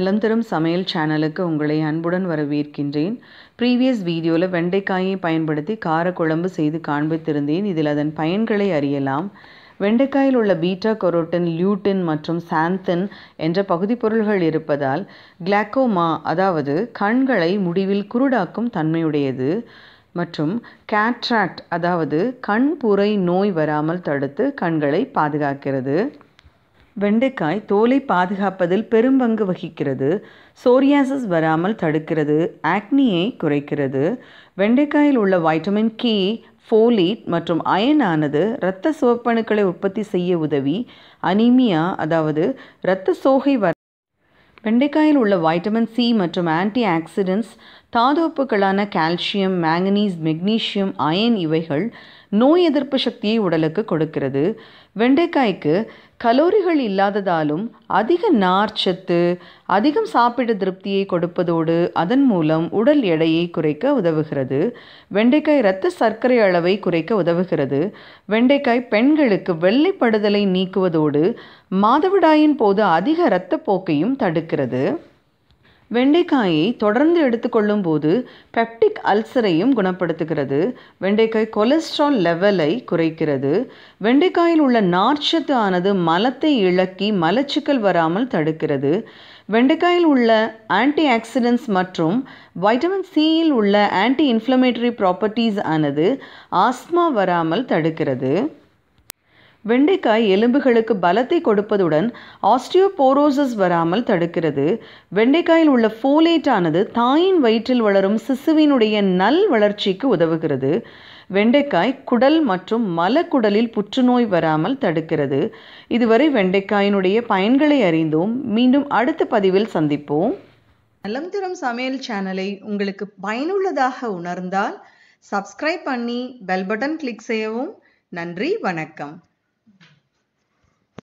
நலம் தரும் சமையல் சேனலுக்கு உங்களை அன்புடன் வரவேற்கின்றேன் ப்ரீவியஸ் வீடியோவில் வெண்டைக்காயை பயன்படுத்தி காரக்குழம்பு செய்து காண்பித்திருந்தேன் இதில் அதன் பயன்களை அறியலாம் வெண்டைக்காயில் உள்ள பீட்டா கொரோட்டின் லியூட்டின் மற்றும் சாந்தின் என்ற பகுதிப் பொருள்கள் இருப்பதால் கிளாக்கோமா அதாவது கண்களை முடிவில் குருடாக்கும் தன்மையுடையது மற்றும் கேட்ராக்ட் அதாவது கண்புரை நோய் வராமல் தடுத்து கண்களை பாதுகாக்கிறது வெண்டைக்காய் தோலை பாதுகாப்பதில் பெரும்பங்கு வகிக்கிறது சோரியாசிஸ் வராமல் தடுக்கிறது ஆக்னியை குறைக்கிறது வெண்டைக்காயில் உள்ள வைட்டமின் கே ஃபோலேட் மற்றும் அயன் ஆனது இரத்த சிவப்பணுக்களை உற்பத்தி செய்ய உதவி அனீமியா அதாவது இரத்த சோகை வர வெண்டைக்காயில் உள்ள வைட்டமின் சி மற்றும் ஆன்டி ஆக்சிடென்ட்ஸ் தாதுப்புகளான கால்சியம் மேங்கனீஸ் மெக்னீசியம் அயன் இவைகள் நோய் எதிர்ப்பு சக்தியை உடலுக்கு கொடுக்கிறது வெண்டைக்காய்க்கு கலோரிகள் இல்லாததாலும் அதிக நார்ச்சத்து அதிகம் சாப்பிட திருப்தியை கொடுப்பதோடு அதன் மூலம் உடல் எடையை குறைக்க உதவுகிறது வெண்டைக்காய் இரத்த சர்க்கரை அளவை குறைக்க உதவுகிறது வெண்டைக்காய் பெண்களுக்கு வெள்ளைப்படுதலை நீக்குவதோடு மாதவிடாயின் போது அதிக இரத்தப்போக்கையும் தடுக்கிறது வெண்டைக்காயை தொடர்ந்து எடுத்துக்கொள்ளும் போது பெப்டிக் அல்சரையும் குணப்படுத்துகிறது வெண்டைக்காய் கொலஸ்ட்ரால் லெவலை குறைக்கிறது வெண்டைக்காயில் உள்ள நார்ச்சத்து ஆனது மலத்தை இழக்கி மலச்சிக்கல் வராமல் தடுக்கிறது வெண்டைக்காயில் உள்ள ஆன்டி ஆக்சிடென்ட்ஸ் மற்றும் வைட்டமின் சியில் உள்ள ஆன்டி இன்ஃப்ளமேட்டரி ப்ராப்பர்ட்டிஸ் ஆனது ஆஸ்மா வராமல் தடுக்கிறது வெண்டைக்காய் எலும்புகளுக்கு பலத்தை கொடுப்பதுடன் ஆஸ்டியோபோரோசிஸ் வராமல் தடுக்கிறது வெண்டைக்காயில் உள்ள ஃபோலேட் ஆனது தாயின் வயிற்றில் வளரும் சிசுவினுடைய நல் வளர்ச்சிக்கு உதவுகிறது வெண்டைக்காய் குடல் மற்றும் மலக்குடலில் புற்றுநோய் வராமல் தடுக்கிறது இதுவரை வெண்டைக்காயினுடைய பயன்களை அறிந்தோம் மீண்டும் அடுத்த பதிவில் சந்திப்போம் நலம் தரும் சமையல் சேனலை உங்களுக்கு பயனுள்ளதாக உணர்ந்தால் சப்ஸ்கிரைப் பண்ணி பெல் பட்டன் கிளிக் செய்யவும் நன்றி வணக்கம்